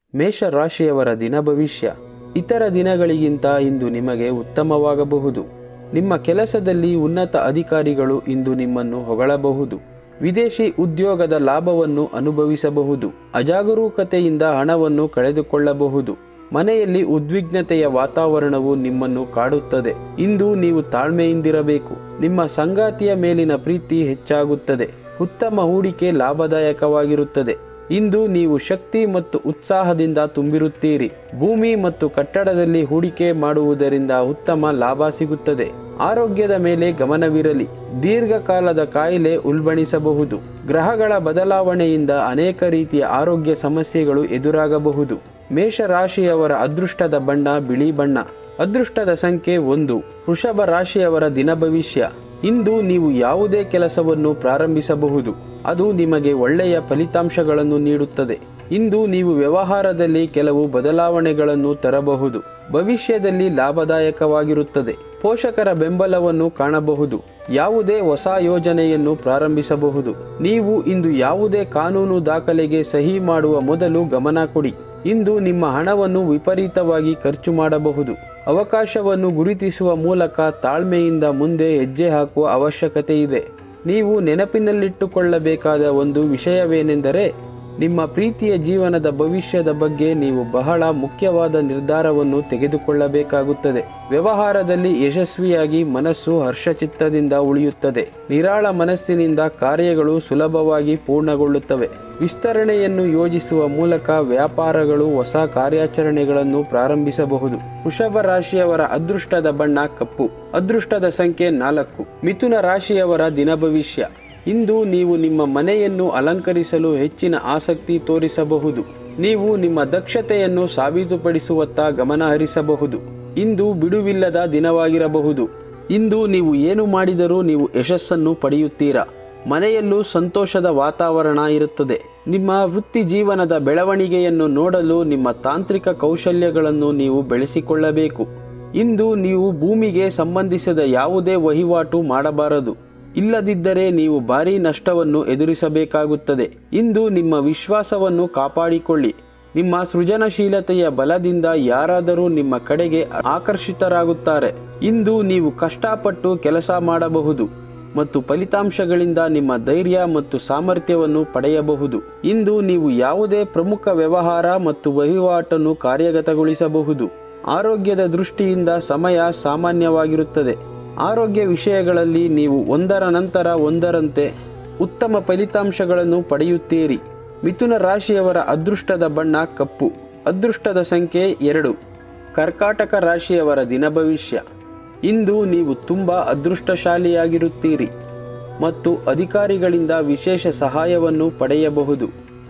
ಮೇಷ ರಾಶಿಯವರ ದಿನ ಭವಿಷ್ಯ ಇತರ ದಿನಗಳಿಗಿಂತ ಇಂದು ನಿಮಗೆ ಉತ್ತಮವಾಗಬಹುದು ನಿಮ್ಮ ಕೆಲಸದಲ್ಲಿ ಉನ್ನತ ಅಧಿಕಾರಿಗಳು ಇಂದು ನಿಮ್ಮನ್ನು ಹೊಗಳಬಹುದು ವಿದೇಶಿ ಉದ್ಯೋಗದ ಲಾಭವನ್ನು ಅನುಭವಿಸಬಹುದು ಅಜಾಗರೂಕತೆಯಿಂದ ಹಣವನ್ನು ಕಳೆದುಕೊಳ್ಳಬಹುದು ಮನೆಯಲ್ಲಿ ಉದ್ವಿಗ್ನತೆಯ ವಾತಾವರಣವು ನಿಮ್ಮನ್ನು ಕಾಡುತ್ತದೆ ಇಂದು ನೀವು ತಾಳ್ಮೆಯಿಂದಿರಬೇಕು ನಿಮ್ಮ ಸಂಗಾತಿಯ ಮೇಲಿನ ಪ್ರೀತಿ ಹೆಚ್ಚಾಗುತ್ತದೆ ಉತ್ತಮ ಹೂಡಿಕೆ ಲಾಭದಾಯಕವಾಗಿರುತ್ತದೆ ಇಂದು ನೀವು ಶಕ್ತಿ ಮತ್ತು ಉತ್ಸಾಹದಿಂದ ತುಂಬಿರುತ್ತೀರಿ ಭೂಮಿ ಮತ್ತು ಕಟ್ಟಡದಲ್ಲಿ ಹೂಡಿಕೆ ಮಾಡುವುದರಿಂದ ಉತ್ತಮ ಲಾಭ ಸಿಗುತ್ತದೆ ಆರೋಗ್ಯದ ಮೇಲೆ ಗಮನವಿರಲಿ ದೀರ್ಘಕಾಲದ ಕಾಯಿಲೆ ಉಲ್ಬಣಿಸಬಹುದು ಗ್ರಹಗಳ ಬದಲಾವಣೆಯಿಂದ ಅನೇಕ ರೀತಿಯ ಆರೋಗ್ಯ ಸಮಸ್ಯೆಗಳು ಎದುರಾಗಬಹುದು ಮೇಷರಾಶಿಯವರ ಅದೃಷ್ಟದ ಬಣ್ಣ ಬಿಳಿ ಬಣ್ಣ ಅದೃಷ್ಟದ ಸಂಖ್ಯೆ ಒಂದು ವೃಷಭ ರಾಶಿಯವರ ದಿನ ಭವಿಷ್ಯ ಇಂದು ನೀವು ಯಾವುದೇ ಕೆಲಸವನ್ನು ಪ್ರಾರಂಭಿಸಬಹುದು ಅದು ನಿಮಗೆ ಒಳ್ಳೆಯ ಫಲಿತಾಂಶಗಳನ್ನು ನೀಡುತ್ತದೆ ಇಂದು ನೀವು ವ್ಯವಹಾರದಲ್ಲಿ ಕೆಲವು ಬದಲಾವಣೆಗಳನ್ನು ತರಬಹುದು ಭವಿಷ್ಯದಲ್ಲಿ ಲಾಭದಾಯಕವಾಗಿರುತ್ತದೆ ಪೋಷಕರ ಬೆಂಬಲವನ್ನು ಕಾಣಬಹುದು ಯಾವುದೇ ಹೊಸ ಯೋಜನೆಯನ್ನು ಪ್ರಾರಂಭಿಸಬಹುದು ನೀವು ಇಂದು ಯಾವುದೇ ಕಾನೂನು ದಾಖಲೆಗೆ ಸಹಿ ಮಾಡುವ ಮೊದಲು ಗಮನ ಕೊಡಿ ಇಂದು ನಿಮ್ಮ ಹಣವನ್ನು ವಿಪರೀತವಾಗಿ ಖರ್ಚು ಮಾಡಬಹುದು ಅವಕಾಶವನ್ನು ಗುರುತಿಸುವ ಮೂಲಕ ತಾಳ್ಮೆಯಿಂದ ಮುಂದೆ ಹೆಜ್ಜೆ ಹಾಕುವ ಅವಶ್ಯಕತೆ ಇದೆ ನೀವು ನೆನಪಿನಲ್ಲಿಟ್ಟುಕೊಳ್ಳಬೇಕಾದ ಒಂದು ವಿಷಯವೇನೆಂದರೆ ನಿಮ್ಮ ಪ್ರೀತಿಯ ಜೀವನದ ಭವಿಷ್ಯದ ಬಗ್ಗೆ ನೀವು ಬಹಳ ಮುಖ್ಯವಾದ ನಿರ್ಧಾರವನ್ನು ತೆಗೆದುಕೊಳ್ಳಬೇಕಾಗುತ್ತದೆ ವ್ಯವಹಾರದಲ್ಲಿ ಯಶಸ್ವಿಯಾಗಿ ಮನಸ್ಸು ಹರ್ಷಚಿತ್ತದಿಂದ ಉಳಿಯುತ್ತದೆ ನಿರಾಳ ಮನಸ್ಸಿನಿಂದ ಕಾರ್ಯಗಳು ಸುಲಭವಾಗಿ ಪೂರ್ಣಗೊಳ್ಳುತ್ತವೆ ವಿಸ್ತರಣೆಯನ್ನು ಯೋಜಿಸುವ ಮೂಲಕ ವ್ಯಾಪಾರಗಳು ಹೊಸ ಕಾರ್ಯಾಚರಣೆಗಳನ್ನು ಪ್ರಾರಂಭಿಸಬಹುದು ವೃಷಭ ರಾಶಿಯವರ ಅದೃಷ್ಟದ ಬಣ್ಣ ಕಪ್ಪು ಅದೃಷ್ಟದ ಸಂಖ್ಯೆ ನಾಲ್ಕು ಮಿಥುನ ರಾಶಿಯವರ ದಿನ ಭವಿಷ್ಯ ಇಂದು ನೀವು ನಿಮ್ಮ ಮನೆಯನ್ನು ಅಲಂಕರಿಸಲು ಹೆಚ್ಚಿನ ಆಸಕ್ತಿ ತೋರಿಸಬಹುದು ನೀವು ನಿಮ್ಮ ದಕ್ಷತೆಯನ್ನು ಸಾಬೀತುಪಡಿಸುವತ್ತ ಗಮನ ಹರಿಸಬಹುದು ಇಂದು ಬಿಡುವಿಲ್ಲದ ದಿನವಾಗಿರಬಹುದು ಇಂದು ನೀವು ಏನು ಮಾಡಿದರೂ ನೀವು ಯಶಸ್ಸನ್ನು ಪಡೆಯುತ್ತೀರಾ ಮನೆಯಲ್ಲೂ ಸಂತೋಷದ ವಾತಾವರಣ ಇರುತ್ತದೆ ನಿಮ್ಮ ವೃತ್ತಿ ಜೀವನದ ಬೆಳವಣಿಗೆಯನ್ನು ನೋಡಲು ನಿಮ್ಮ ತಾಂತ್ರಿಕ ಕೌಶಲ್ಯಗಳನ್ನು ನೀವು ಬೆಳೆಸಿಕೊಳ್ಳಬೇಕು ಇಂದು ನೀವು ಭೂಮಿಗೆ ಸಂಬಂಧಿಸಿದ ಯಾವುದೇ ವಹಿವಾಟು ಮಾಡಬಾರದು ಇಲ್ಲದಿದ್ದರೆ ನೀವು ಭಾರೀ ನಷ್ಟವನ್ನು ಎದುರಿಸಬೇಕಾಗುತ್ತದೆ ಇಂದು ನಿಮ್ಮ ವಿಶ್ವಾಸವನ್ನು ಕಾಪಾಡಿಕೊಳ್ಳಿ ನಿಮ್ಮ ಸೃಜನಶೀಲತೆಯ ಬಲದಿಂದ ಯಾರಾದರೂ ನಿಮ್ಮ ಕಡೆಗೆ ಆಕರ್ಷಿತರಾಗುತ್ತಾರೆ ಇಂದು ನೀವು ಕಷ್ಟಪಟ್ಟು ಕೆಲಸ ಮಾಡಬಹುದು ಮತ್ತು ಫಲಿತಾಂಶಗಳಿಂದ ನಿಮ್ಮ ಧೈರ್ಯ ಮತ್ತು ಸಾಮರ್ಥ್ಯವನ್ನು ಪಡೆಯಬಹುದು ಇಂದು ನೀವು ಯಾವುದೇ ಪ್ರಮುಖ ವ್ಯವಹಾರ ಮತ್ತು ವಹಿವಾಟನ್ನು ಕಾರ್ಯಗತಗೊಳಿಸಬಹುದು ಆರೋಗ್ಯದ ದೃಷ್ಟಿಯಿಂದ ಸಮಯ ಸಾಮಾನ್ಯವಾಗಿರುತ್ತದೆ ಆರೋಗ್ಯ ವಿಷಯಗಳಲ್ಲಿ ನೀವು ಒಂದರ ನಂತರ ಒಂದರಂತೆ ಉತ್ತಮ ಫಲಿತಾಂಶಗಳನ್ನು ಪಡೆಯುತ್ತೀರಿ ಮಿಥುನ ರಾಶಿಯವರ ಅದೃಷ್ಟದ ಬಣ್ಣ ಕಪ್ಪು ಅದೃಷ್ಟದ ಸಂಖ್ಯೆ ಎರಡು ಕರ್ಕಾಟಕ ರಾಶಿಯವರ ದಿನ ಭವಿಷ್ಯ ಇಂದು ನೀವು ತುಂಬ ಅದೃಷ್ಟಶಾಲಿಯಾಗಿರುತ್ತೀರಿ ಮತ್ತು ಅಧಿಕಾರಿಗಳಿಂದ ವಿಶೇಷ ಸಹಾಯವನ್ನು ಪಡೆಯಬಹುದು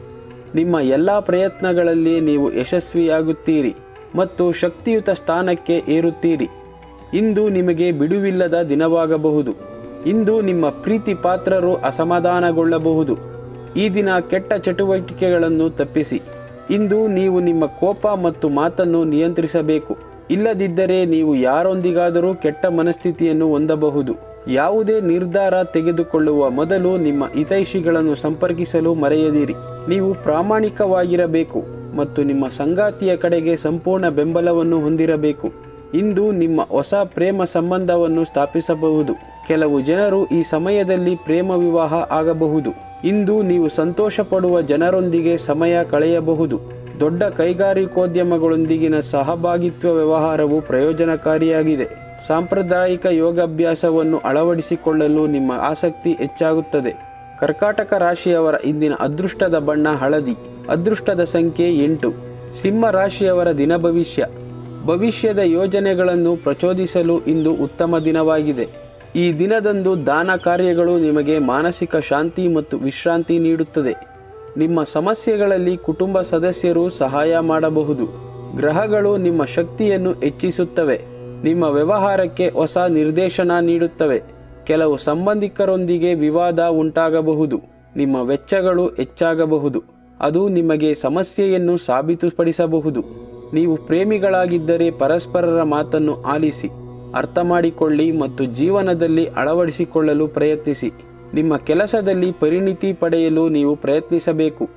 ನಿಮ್ಮ ಎಲ್ಲ ಪ್ರಯತ್ನಗಳಲ್ಲಿ ನೀವು ಯಶಸ್ವಿಯಾಗುತ್ತೀರಿ ಮತ್ತು ಶಕ್ತಿಯುತ ಸ್ಥಾನಕ್ಕೆ ಏರುತ್ತೀರಿ ಇಂದು ನಿಮಗೆ ಬಿಡುವಿಲ್ಲದ ದಿನವಾಗಬಹುದು ಇಂದು ನಿಮ್ಮ ಪ್ರೀತಿ ಪಾತ್ರರು ಅಸಮಾಧಾನಗೊಳ್ಳಬಹುದು ಈ ದಿನ ಕೆಟ್ಟ ಚಟುವಟಿಕೆಗಳನ್ನು ತಪ್ಪಿಸಿ ಇಂದು ನೀವು ನಿಮ್ಮ ಕೋಪ ಮತ್ತು ಮಾತನ್ನು ನಿಯಂತ್ರಿಸಬೇಕು ಇಲ್ಲದಿದ್ದರೆ ನೀವು ಯಾರೊಂದಿಗಾದರೂ ಕೆಟ್ಟ ಮನಸ್ಥಿತಿಯನ್ನು ಹೊಂದಬಹುದು ಯಾವುದೇ ನಿರ್ಧಾರ ತೆಗೆದುಕೊಳ್ಳುವ ಮೊದಲು ನಿಮ್ಮ ಹಿತೈಷಿಗಳನ್ನು ಸಂಪರ್ಕಿಸಲು ಮರೆಯದಿರಿ ನೀವು ಪ್ರಾಮಾಣಿಕವಾಗಿರಬೇಕು ಮತ್ತು ನಿಮ್ಮ ಸಂಗಾತಿಯ ಕಡೆಗೆ ಸಂಪೂರ್ಣ ಬೆಂಬಲವನ್ನು ಹೊಂದಿರಬೇಕು ಇಂದು ನಿಮ್ಮ ಹೊಸ ಪ್ರೇಮ ಸಂಬಂಧವನ್ನು ಸ್ಥಾಪಿಸಬಹುದು ಕೆಲವು ಜನರು ಈ ಸಮಯದಲ್ಲಿ ಪ್ರೇಮ ವಿವಾಹ ಆಗಬಹುದು ಇಂದು ನೀವು ಸಂತೋಷ ಪಡುವ ಜನರೊಂದಿಗೆ ಸಮಯ ಕಳೆಯಬಹುದು ದೊಡ್ಡ ಕೈಗಾರಿಕೋದ್ಯಮಗಳೊಂದಿಗಿನ ಸಹಭಾಗಿತ್ವ ವ್ಯವಹಾರವು ಪ್ರಯೋಜನಕಾರಿಯಾಗಿದೆ ಸಾಂಪ್ರದಾಯಿಕ ಯೋಗಾಭ್ಯಾಸವನ್ನು ಅಳವಡಿಸಿಕೊಳ್ಳಲು ನಿಮ್ಮ ಆಸಕ್ತಿ ಹೆಚ್ಚಾಗುತ್ತದೆ ಕರ್ಕಾಟಕ ರಾಶಿಯವರ ಇಂದಿನ ಅದೃಷ್ಟದ ಬಣ್ಣ ಹಳದಿ ಅದೃಷ್ಟದ ಸಂಖ್ಯೆ ಎಂಟು ಸಿಂಹ ರಾಶಿಯವರ ದಿನ ಭವಿಷ್ಯ ಭವಿಷ್ಯದ ಯೋಜನೆಗಳನ್ನು ಪ್ರಚೋದಿಸಲು ಇಂದು ಉತ್ತಮ ದಿನವಾಗಿದೆ ಈ ದಿನದಂದು ದಾನ ಕಾರ್ಯಗಳು ನಿಮಗೆ ಮಾನಸಿಕ ಶಾಂತಿ ಮತ್ತು ವಿಶ್ರಾಂತಿ ನೀಡುತ್ತದೆ ನಿಮ್ಮ ಸಮಸ್ಯೆಗಳಲ್ಲಿ ಕುಟುಂಬ ಸದಸ್ಯರು ಸಹಾಯ ಮಾಡಬಹುದು ಗ್ರಹಗಳು ನಿಮ್ಮ ಶಕ್ತಿಯನ್ನು ಹೆಚ್ಚಿಸುತ್ತವೆ ನಿಮ್ಮ ವ್ಯವಹಾರಕ್ಕೆ ಹೊಸ ನಿರ್ದೇಶನ ನೀಡುತ್ತವೆ ಕೆಲವು ಸಂಬಂಧಿಕರೊಂದಿಗೆ ವಿವಾದ ಉಂಟಾಗಬಹುದು ನಿಮ್ಮ ವೆಚ್ಚಗಳು ಹೆಚ್ಚಾಗಬಹುದು ಅದು ನಿಮಗೆ ಸಮಸ್ಯೆಯನ್ನು ಸಾಬೀತುಪಡಿಸಬಹುದು ನೀವು ಪ್ರೇಮಿಗಳಾಗಿದ್ದರೆ ಪರಸ್ಪರರ ಮಾತನ್ನು ಆಲಿಸಿ ಅರ್ಥ ಮಾಡಿಕೊಳ್ಳಿ ಮತ್ತು ಜೀವನದಲ್ಲಿ ಅಳವಡಿಸಿಕೊಳ್ಳಲು ಪ್ರಯತ್ನಿಸಿ ನಿಮ್ಮ ಕೆಲಸದಲ್ಲಿ ಪರಿಣಿತಿ ಪಡೆಯಲು ನೀವು ಪ್ರಯತ್ನಿಸಬೇಕು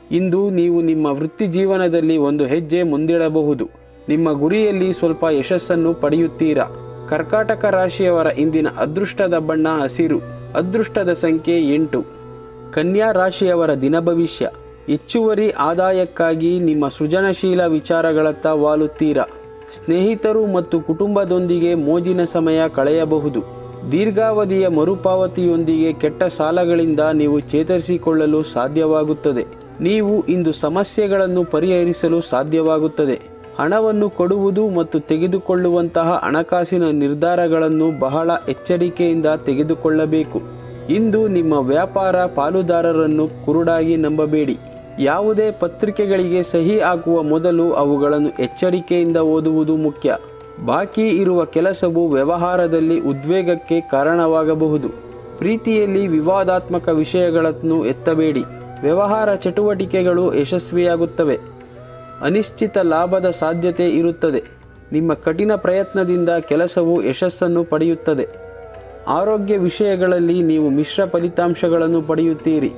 ಇಂದು ನೀವು ನಿಮ್ಮ ವೃತ್ತಿ ಜೀವನದಲ್ಲಿ ಒಂದು ಹೆಜ್ಜೆ ಮುಂದಿಡಬಹುದು ನಿಮ್ಮ ಗುರಿಯಲ್ಲಿ ಸ್ವಲ್ಪ ಯಶಸ್ಸನ್ನು ಪಡೆಯುತ್ತೀರಾ ಕರ್ಕಾಟಕ ರಾಶಿಯವರ ಇಂದಿನ ಅದೃಷ್ಟದ ಬಣ್ಣ ಹಸಿರು ಅದೃಷ್ಟದ ಸಂಖ್ಯೆ ಎಂಟು ಕನ್ಯಾ ರಾಶಿಯವರ ದಿನ ಭವಿಷ್ಯ ಹೆಚ್ಚುವರಿ ಆದಾಯಕ್ಕಾಗಿ ನಿಮ್ಮ ಸೃಜನಶೀಲ ವಿಚಾರಗಳತ್ತ ವಾಲುತ್ತೀರಾ ಸ್ನೇಹಿತರು ಮತ್ತು ಕುಟುಂಬದೊಂದಿಗೆ ಮೋಜಿನ ಸಮಯ ಕಳೆಯಬಹುದು ದೀರ್ಘಾವಧಿಯ ಮರುಪಾವತಿಯೊಂದಿಗೆ ಕೆಟ್ಟ ಸಾಲಗಳಿಂದ ನೀವು ಚೇತರಿಸಿಕೊಳ್ಳಲು ಸಾಧ್ಯವಾಗುತ್ತದೆ ನೀವು ಇಂದು ಸಮಸ್ಯೆಗಳನ್ನು ಪರಿಹರಿಸಲು ಸಾಧ್ಯವಾಗುತ್ತದೆ ಹಣವನ್ನು ಕೊಡುವುದು ಮತ್ತು ತೆಗೆದುಕೊಳ್ಳುವಂತಹ ಹಣಕಾಸಿನ ನಿರ್ಧಾರಗಳನ್ನು ಬಹಳ ಎಚ್ಚರಿಕೆಯಿಂದ ತೆಗೆದುಕೊಳ್ಳಬೇಕು ಇಂದು ನಿಮ್ಮ ವ್ಯಾಪಾರ ಪಾಲುದಾರರನ್ನು ಕುರುಡಾಗಿ ನಂಬಬೇಡಿ ಯಾವುದೇ ಪತ್ರಿಕೆಗಳಿಗೆ ಸಹಿ ಹಾಕುವ ಮೊದಲು ಅವುಗಳನ್ನು ಎಚ್ಚರಿಕೆಯಿಂದ ಓದುವುದು ಮುಖ್ಯ ಬಾಕಿ ಇರುವ ಕೆಲಸವು ವ್ಯವಹಾರದಲ್ಲಿ ಉದ್ವೇಗಕ್ಕೆ ಕಾರಣವಾಗಬಹುದು ಪ್ರೀತಿಯಲ್ಲಿ ವಿವಾದಾತ್ಮಕ ವಿಷಯಗಳನ್ನು ಎತ್ತಬೇಡಿ ವ್ಯವಹಾರ ಚಟುವಟಿಕೆಗಳು ಯಶಸ್ವಿಯಾಗುತ್ತವೆ ಅನಿಶ್ಚಿತ ಲಾಭದ ಸಾಧ್ಯತೆ ಇರುತ್ತದೆ ನಿಮ್ಮ ಕಠಿಣ ಪ್ರಯತ್ನದಿಂದ ಕೆಲಸವು ಯಶಸ್ಸನ್ನು ಪಡೆಯುತ್ತದೆ ಆರೋಗ್ಯ ವಿಷಯಗಳಲ್ಲಿ ನೀವು ಮಿಶ್ರ ಫಲಿತಾಂಶಗಳನ್ನು ಪಡೆಯುತ್ತೀರಿ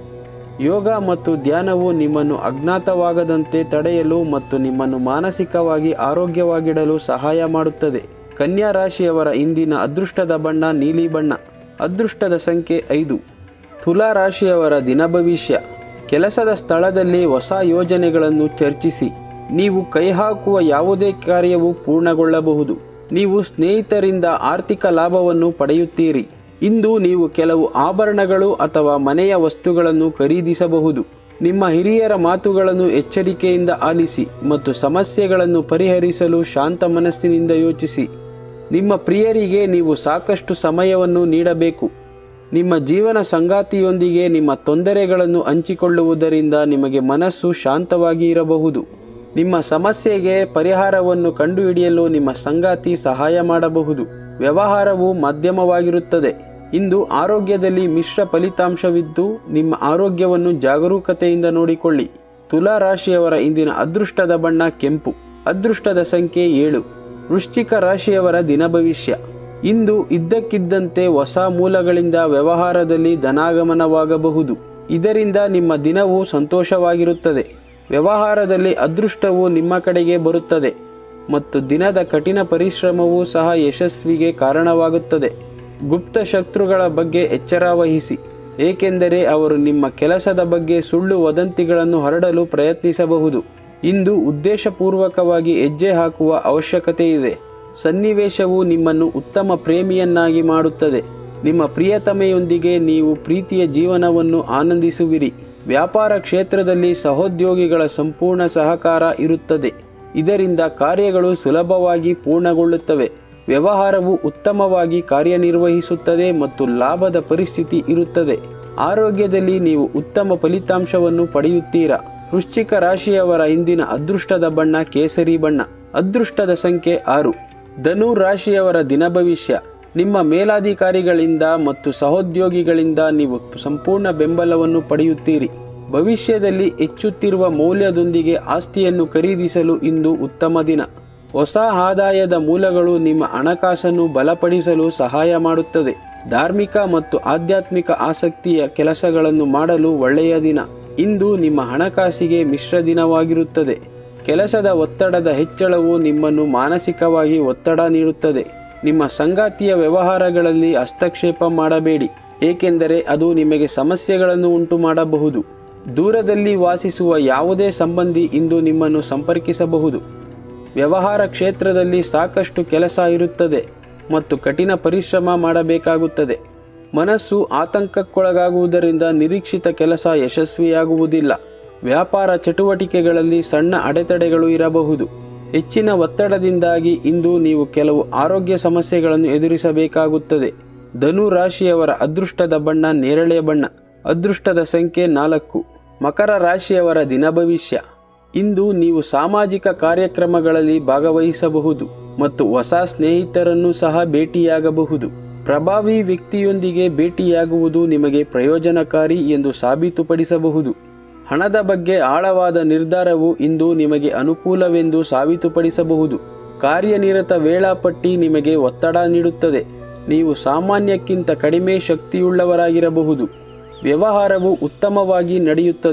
ಯೋಗ ಮತ್ತು ಧ್ಯಾನವು ನಿಮ್ಮನ್ನು ಅಜ್ಞಾತವಾಗದಂತೆ ತಡೆಯಲು ಮತ್ತು ನಿಮ್ಮನ್ನು ಮಾನಸಿಕವಾಗಿ ಆರೋಗ್ಯವಾಗಿಡಲು ಸಹಾಯ ಮಾಡುತ್ತದೆ ಕನ್ಯಾ ರಾಶಿಯವರ ಇಂದಿನ ಅದೃಷ್ಟದ ಬಣ್ಣ ನೀಲಿ ಬಣ್ಣ ಅದೃಷ್ಟದ ಸಂಖ್ಯೆ ಐದು ತುಲಾ ರಾಶಿಯವರ ದಿನ ಭವಿಷ್ಯ ಕೆಲಸದ ಸ್ಥಳದಲ್ಲಿ ಹೊಸ ಯೋಜನೆಗಳನ್ನು ಚರ್ಚಿಸಿ ನೀವು ಕೈಹಾಕುವ ಯಾವುದೇ ಕಾರ್ಯವು ಪೂರ್ಣಗೊಳ್ಳಬಹುದು ನೀವು ಸ್ನೇಹಿತರಿಂದ ಆರ್ಥಿಕ ಲಾಭವನ್ನು ಪಡೆಯುತ್ತೀರಿ ಇಂದು ನೀವು ಕೆಲವು ಆಭರಣಗಳು ಅಥವಾ ಮನೆಯ ವಸ್ತುಗಳನ್ನು ಖರೀದಿಸಬಹುದು ನಿಮ್ಮ ಹಿರಿಯರ ಮಾತುಗಳನ್ನು ಎಚ್ಚರಿಕೆಯಿಂದ ಆಲಿಸಿ ಮತ್ತು ಸಮಸ್ಯೆಗಳನ್ನು ಪರಿಹರಿಸಲು ಶಾಂತ ಮನಸ್ಸಿನಿಂದ ಯೋಚಿಸಿ ನಿಮ್ಮ ಪ್ರಿಯರಿಗೆ ನೀವು ಸಾಕಷ್ಟು ಸಮಯವನ್ನು ನೀಡಬೇಕು ನಿಮ್ಮ ಜೀವನ ಸಂಗಾತಿಯೊಂದಿಗೆ ನಿಮ್ಮ ತೊಂದರೆಗಳನ್ನು ಹಂಚಿಕೊಳ್ಳುವುದರಿಂದ ನಿಮಗೆ ಮನಸ್ಸು ಶಾಂತವಾಗಿ ಇರಬಹುದು ನಿಮ್ಮ ಸಮಸ್ಯೆಗೆ ಪರಿಹಾರವನ್ನು ಕಂಡುಹಿಡಿಯಲು ನಿಮ್ಮ ಸಂಗಾತಿ ಸಹಾಯ ಮಾಡಬಹುದು ವ್ಯವಹಾರವು ಮಧ್ಯಮವಾಗಿರುತ್ತದೆ ಇಂದು ಆರೋಗ್ಯದಲ್ಲಿ ಮಿಶ್ರ ಫಲಿತಾಂಶವಿದ್ದು ನಿಮ್ಮ ಆರೋಗ್ಯವನ್ನು ಜಾಗರೂಕತೆಯಿಂದ ನೋಡಿಕೊಳ್ಳಿ ತುಲಾ ರಾಶಿಯವರ ಇಂದಿನ ಅದೃಷ್ಟದ ಬಣ್ಣ ಕೆಂಪು ಅದೃಷ್ಟದ ಸಂಖ್ಯೆ ಏಳು ವೃಶ್ಚಿಕ ರಾಶಿಯವರ ದಿನ ಭವಿಷ್ಯ ಇಂದು ಇದ್ದಕ್ಕಿದ್ದಂತೆ ಹೊಸ ಮೂಲಗಳಿಂದ ವ್ಯವಹಾರದಲ್ಲಿ ಧನಾಗಮನವಾಗಬಹುದು ಇದರಿಂದ ನಿಮ್ಮ ದಿನವು ಸಂತೋಷವಾಗಿರುತ್ತದೆ ವ್ಯವಹಾರದಲ್ಲಿ ಅದೃಷ್ಟವು ನಿಮ್ಮ ಕಡೆಗೆ ಬರುತ್ತದೆ ಮತ್ತು ದಿನದ ಕಠಿಣ ಪರಿಶ್ರಮವೂ ಸಹ ಯಶಸ್ವಿಗೆ ಕಾರಣವಾಗುತ್ತದೆ ಗುಪ್ತ ಶತ್ರುಗಳ ಬಗ್ಗೆ ಎಚ್ಚರ ವಹಿಸಿ ಏಕೆಂದರೆ ಅವರು ನಿಮ್ಮ ಕೆಲಸದ ಬಗ್ಗೆ ಸುಳ್ಳು ವದಂತಿಗಳನ್ನು ಹರಡಲು ಪ್ರಯತ್ನಿಸಬಹುದು ಇಂದು ಉದ್ದೇಶಪೂರ್ವಕವಾಗಿ ಹೆಜ್ಜೆ ಹಾಕುವ ಅವಶ್ಯಕತೆ ಇದೆ ಸನ್ನಿವೇಶವು ನಿಮ್ಮನ್ನು ಉತ್ತಮ ಪ್ರೇಮಿಯನ್ನಾಗಿ ಮಾಡುತ್ತದೆ ನಿಮ್ಮ ಪ್ರಿಯತಮೆಯೊಂದಿಗೆ ನೀವು ಪ್ರೀತಿಯ ಜೀವನವನ್ನು ಆನಂದಿಸುವಿರಿ ವ್ಯಾಪಾರ ಕ್ಷೇತ್ರದಲ್ಲಿ ಸಹೋದ್ಯೋಗಿಗಳ ಸಂಪೂರ್ಣ ಸಹಕಾರ ಇರುತ್ತದೆ ಇದರಿಂದ ಕಾರ್ಯಗಳು ಸುಲಭವಾಗಿ ಪೂರ್ಣಗೊಳ್ಳುತ್ತವೆ ವ್ಯವಹಾರವು ಉತ್ತಮವಾಗಿ ಕಾರ್ಯನಿರ್ವಹಿಸುತ್ತದೆ ಮತ್ತು ಲಾಭದ ಪರಿಸ್ಥಿತಿ ಇರುತ್ತದೆ ಆರೋಗ್ಯದಲ್ಲಿ ನೀವು ಉತ್ತಮ ಫಲಿತಾಂಶವನ್ನು ಪಡೆಯುತ್ತೀರಾ ವೃಶ್ಚಿಕ ರಾಶಿಯವರ ಇಂದಿನ ಅದೃಷ್ಟದ ಬಣ್ಣ ಕೇಸರಿ ಬಣ್ಣ ಅದೃಷ್ಟದ ಸಂಖ್ಯೆ ಆರು ಧನು ರಾಶಿಯವರ ದಿನ ಭವಿಷ್ಯ ನಿಮ್ಮ ಮೇಲಾಧಿಕಾರಿಗಳಿಂದ ಮತ್ತು ಸಹೋದ್ಯೋಗಿಗಳಿಂದ ನೀವು ಸಂಪೂರ್ಣ ಬೆಂಬಲವನ್ನು ಪಡೆಯುತ್ತೀರಿ ಭವಿಷ್ಯದಲ್ಲಿ ಹೆಚ್ಚುತ್ತಿರುವ ಮೌಲ್ಯದೊಂದಿಗೆ ಆಸ್ತಿಯನ್ನು ಖರೀದಿಸಲು ಇಂದು ಉತ್ತಮ ದಿನ ಹೊಸ ಆದಾಯದ ಮೂಲಗಳು ನಿಮ್ಮ ಹಣಕಾಸನ್ನು ಬಲಪಡಿಸಲು ಸಹಾಯ ಮಾಡುತ್ತದೆ ಧಾರ್ಮಿಕ ಮತ್ತು ಆಧ್ಯಾತ್ಮಿಕ ಆಸಕ್ತಿಯ ಕೆಲಸಗಳನ್ನು ಮಾಡಲು ಒಳ್ಳೆಯ ದಿನ ಇಂದು ನಿಮ್ಮ ಹಣಕಾಸಿಗೆ ಮಿಶ್ರ ದಿನವಾಗಿರುತ್ತದೆ ಕೆಲಸದ ಒತ್ತಡದ ಹೆಚ್ಚಳವು ನಿಮ್ಮನ್ನು ಮಾನಸಿಕವಾಗಿ ಒತ್ತಡ ನೀಡುತ್ತದೆ ನಿಮ್ಮ ಸಂಗಾತಿಯ ವ್ಯವಹಾರಗಳಲ್ಲಿ ಹಸ್ತಕ್ಷೇಪ ಮಾಡಬೇಡಿ ಏಕೆಂದರೆ ಅದು ನಿಮಗೆ ಸಮಸ್ಯೆಗಳನ್ನು ಉಂಟು ಮಾಡಬಹುದು ದೂರದಲ್ಲಿ ವಾಸಿಸುವ ಯಾವುದೇ ಸಂಬಂಧಿ ಇಂದು ನಿಮ್ಮನ್ನು ಸಂಪರ್ಕಿಸಬಹುದು ವ್ಯವಹಾರ ಕ್ಷೇತ್ರದಲ್ಲಿ ಸಾಕಷ್ಟು ಕೆಲಸ ಇರುತ್ತದೆ ಮತ್ತು ಕಠಿಣ ಪರಿಶ್ರಮ ಮಾಡಬೇಕಾಗುತ್ತದೆ ಮನಸ್ಸು ಆತಂಕಕ್ಕೊಳಗಾಗುವುದರಿಂದ ನಿರೀಕ್ಷಿತ ಕೆಲಸ ಯಶಸ್ವಿಯಾಗುವುದಿಲ್ಲ ವ್ಯಾಪಾರ ಚಟುವಟಿಕೆಗಳಲ್ಲಿ ಸಣ್ಣ ಅಡೆತಡೆಗಳು ಇರಬಹುದು ಹೆಚ್ಚಿನ ಒತ್ತಡದಿಂದಾಗಿ ಇಂದು ನೀವು ಕೆಲವು ಆರೋಗ್ಯ ಸಮಸ್ಯೆಗಳನ್ನು ಎದುರಿಸಬೇಕಾಗುತ್ತದೆ ಧನು ರಾಶಿಯವರ ಅದೃಷ್ಟದ ಬಣ್ಣ ನೇರಳೆ ಬಣ್ಣ ಅದೃಷ್ಟದ ಸಂಖ್ಯೆ ನಾಲ್ಕು ಮಕರ ರಾಶಿಯವರ ದಿನ ಭವಿಷ್ಯ ಇಂದು ನೀವು ಸಾಮಾಜಿಕ ಕಾರ್ಯಕ್ರಮಗಳಲ್ಲಿ ಭಾಗವಹಿಸಬಹುದು ಮತ್ತು ಹೊಸ ಸ್ನೇಹಿತರನ್ನು ಸಹ ಭೇಟಿಯಾಗಬಹುದು ಪ್ರಭಾವಿ ವ್ಯಕ್ತಿಯೊಂದಿಗೆ ಭೇಟಿಯಾಗುವುದು ನಿಮಗೆ ಪ್ರಯೋಜನಕಾರಿ ಎಂದು ಸಾಬೀತುಪಡಿಸಬಹುದು ಹಣದ ಬಗ್ಗೆ ಆಳವಾದ ನಿರ್ಧಾರವು ಇಂದು ನಿಮಗೆ ಅನುಕೂಲವೆಂದು ಸಾಬೀತುಪಡಿಸಬಹುದು ಕಾರ್ಯನಿರತ ವೇಳಾಪಟ್ಟಿ ನಿಮಗೆ ಒತ್ತಡ ನೀಡುತ್ತದೆ ನೀವು ಸಾಮಾನ್ಯಕ್ಕಿಂತ ಕಡಿಮೆ ಶಕ್ತಿಯುಳ್ಳವರಾಗಿರಬಹುದು ವ್ಯವಹಾರವು ಉತ್ತಮವಾಗಿ ನಡೆಯುತ್ತದೆ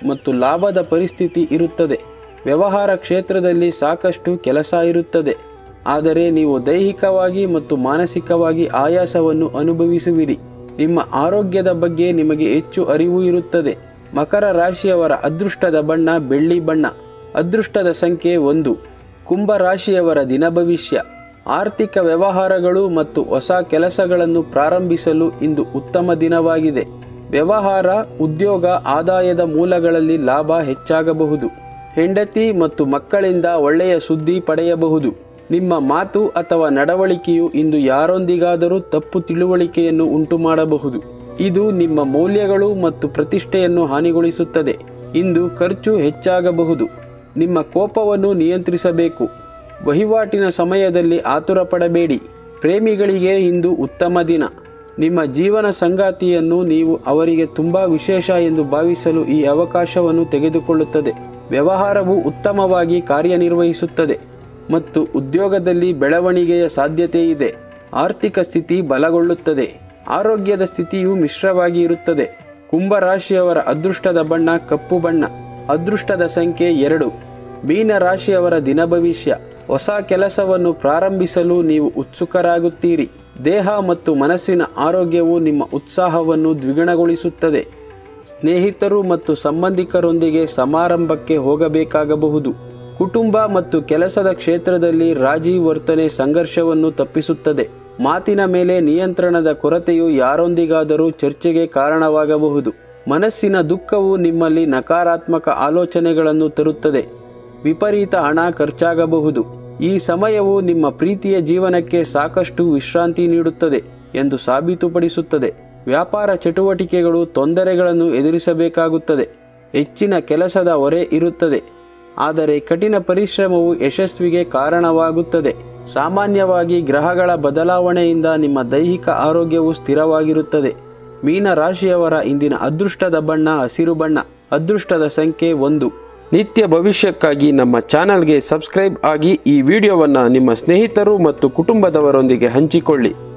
ಮತ್ತು ಲಾಭದ ಪರಿಸ್ಥಿತಿ ಇರುತ್ತದೆ ವ್ಯವಹಾರ ಕ್ಷೇತ್ರದಲ್ಲಿ ಸಾಕಷ್ಟು ಕೆಲಸ ಇರುತ್ತದೆ ಆದರೆ ನೀವು ದೈಹಿಕವಾಗಿ ಮತ್ತು ಮಾನಸಿಕವಾಗಿ ಆಯಾಸವನ್ನು ಅನುಭವಿಸುವಿರಿ ನಿಮ್ಮ ಆರೋಗ್ಯದ ಬಗ್ಗೆ ನಿಮಗೆ ಹೆಚ್ಚು ಅರಿವು ಇರುತ್ತದೆ ಮಕರ ರಾಶಿಯವರ ಅದೃಷ್ಟದ ಬಣ್ಣ ಬೆಳ್ಳಿ ಬಣ್ಣ ಅದೃಷ್ಟದ ಸಂಖ್ಯೆ ಒಂದು ಕುಂಭ ರಾಶಿಯವರ ದಿನ ಭವಿಷ್ಯ ಆರ್ಥಿಕ ವ್ಯವಹಾರಗಳು ಮತ್ತು ಹೊಸ ಕೆಲಸಗಳನ್ನು ಪ್ರಾರಂಭಿಸಲು ಇಂದು ಉತ್ತಮ ದಿನವಾಗಿದೆ ವ್ಯವಹಾರ ಉದ್ಯೋಗ ಆದಾಯದ ಮೂಲಗಳಲ್ಲಿ ಲಾಭ ಹೆಚ್ಚಾಗಬಹುದು ಹೆಂಡತಿ ಮತ್ತು ಮಕ್ಕಳಿಂದ ಒಳ್ಳೆಯ ಸುದ್ದಿ ಪಡೆಯಬಹುದು ನಿಮ್ಮ ಮಾತು ಅಥವಾ ನಡವಳಿಕೆಯು ಇಂದು ಯಾರೊಂದಿಗಾದರೂ ತಪ್ಪು ತಿಳುವಳಿಕೆಯನ್ನು ಉಂಟು ಮಾಡಬಹುದು ಇದು ನಿಮ್ಮ ಮೌಲ್ಯಗಳು ಮತ್ತು ಪ್ರತಿಷ್ಠೆಯನ್ನು ಹಾನಿಗೊಳಿಸುತ್ತದೆ ಇಂದು ಖರ್ಚು ಹೆಚ್ಚಾಗಬಹುದು ನಿಮ್ಮ ಕೋಪವನ್ನು ನಿಯಂತ್ರಿಸಬೇಕು ವಹಿವಾಟಿನ ಸಮಯದಲ್ಲಿ ಆತುರ ಪಡಬೇಡಿ ಪ್ರೇಮಿಗಳಿಗೆ ಇಂದು ಉತ್ತಮ ದಿನ ನಿಮ್ಮ ಜೀವನ ಸಂಗಾತಿಯನ್ನು ನೀವು ಅವರಿಗೆ ತುಂಬ ವಿಶೇಷ ಎಂದು ಭಾವಿಸಲು ಈ ಅವಕಾಶವನ್ನು ತೆಗೆದುಕೊಳ್ಳುತ್ತದೆ ವ್ಯವಹಾರವು ಉತ್ತಮವಾಗಿ ಕಾರ್ಯನಿರ್ವಹಿಸುತ್ತದೆ ಮತ್ತು ಉದ್ಯೋಗದಲ್ಲಿ ಬೆಳವಣಿಗೆಯ ಸಾಧ್ಯತೆ ಇದೆ ಆರ್ಥಿಕ ಸ್ಥಿತಿ ಬಲಗೊಳ್ಳುತ್ತದೆ ಆರೋಗ್ಯದ ಸ್ಥಿತಿಯು ಮಿಶ್ರವಾಗಿ ಇರುತ್ತದೆ ಕುಂಭ ರಾಶಿಯವರ ಅದೃಷ್ಟದ ಬಣ್ಣ ಕಪ್ಪು ಬಣ್ಣ ಅದೃಷ್ಟದ ಸಂಖ್ಯೆ ಎರಡು ಮೀನ ರಾಶಿಯವರ ದಿನ ಭವಿಷ್ಯ ಹೊಸ ಕೆಲಸವನ್ನು ಪ್ರಾರಂಭಿಸಲು ನೀವು ಉತ್ಸುಕರಾಗುತ್ತೀರಿ ದೇಹ ಮತ್ತು ಮನಸ್ಸಿನ ಆರೋಗ್ಯವು ನಿಮ್ಮ ಉತ್ಸಾಹವನ್ನು ದ್ವಿಗುಣಗೊಳಿಸುತ್ತದೆ ಸ್ನೇಹಿತರು ಮತ್ತು ಸಂಬಂಧಿಕರೊಂದಿಗೆ ಸಮಾರಂಭಕ್ಕೆ ಹೋಗಬೇಕಾಗಬಹುದು ಕುಟುಂಬ ಮತ್ತು ಕೆಲಸದ ಕ್ಷೇತ್ರದಲ್ಲಿ ರಾಜಿ ವರ್ತನೆ ಸಂಘರ್ಷವನ್ನು ತಪ್ಪಿಸುತ್ತದೆ ಮಾತಿನ ಮೇಲೆ ನಿಯಂತ್ರಣದ ಕೊರತೆಯು ಯಾರೊಂದಿಗಾದರೂ ಚರ್ಚೆಗೆ ಕಾರಣವಾಗಬಹುದು ಮನಸ್ಸಿನ ದುಃಖವು ನಿಮ್ಮಲ್ಲಿ ನಕಾರಾತ್ಮಕ ಆಲೋಚನೆಗಳನ್ನು ತರುತ್ತದೆ ವಿಪರೀತ ಹಣ ಖರ್ಚಾಗಬಹುದು ಈ ಸಮಯವು ನಿಮ್ಮ ಪ್ರೀತಿಯ ಜೀವನಕ್ಕೆ ಸಾಕಷ್ಟು ವಿಶ್ರಾಂತಿ ನೀಡುತ್ತದೆ ಎಂದು ಸಾಬೀತುಪಡಿಸುತ್ತದೆ ವ್ಯಾಪಾರ ಚಟುವಟಿಕೆಗಳು ತೊಂದರೆಗಳನ್ನು ಎದುರಿಸಬೇಕಾಗುತ್ತದೆ ಹೆಚ್ಚಿನ ಕೆಲಸದ ಹೊರೆ ಇರುತ್ತದೆ ಆದರೆ ಕಠಿಣ ಪರಿಶ್ರಮವು ಯಶಸ್ವಿಗೆ ಕಾರಣವಾಗುತ್ತದೆ ಸಾಮಾನ್ಯವಾಗಿ ಗ್ರಹಗಳ ಬದಲಾವಣೆಯಿಂದ ನಿಮ್ಮ ದೈಹಿಕ ಆರೋಗ್ಯವು ಸ್ಥಿರವಾಗಿರುತ್ತದೆ ಮೀನ ರಾಶಿಯವರ ಇಂದಿನ ಅದೃಷ್ಟದ ಬಣ್ಣ ಹಸಿರು ಬಣ್ಣ ಅದೃಷ್ಟದ ಸಂಖ್ಯೆ ಒಂದು ನಿತ್ಯ ಭವಿಷ್ಯಕ್ಕಾಗಿ ನಮ್ಮ ಚಾನಲ್ಗೆ ಸಬ್ಸ್ಕ್ರೈಬ್ ಆಗಿ ಈ ವಿಡಿಯೋವನ್ನು ನಿಮ್ಮ ಸ್ನೇಹಿತರು ಮತ್ತು ಕುಟುಂಬದವರೊಂದಿಗೆ ಹಂಚಿಕೊಳ್ಳಿ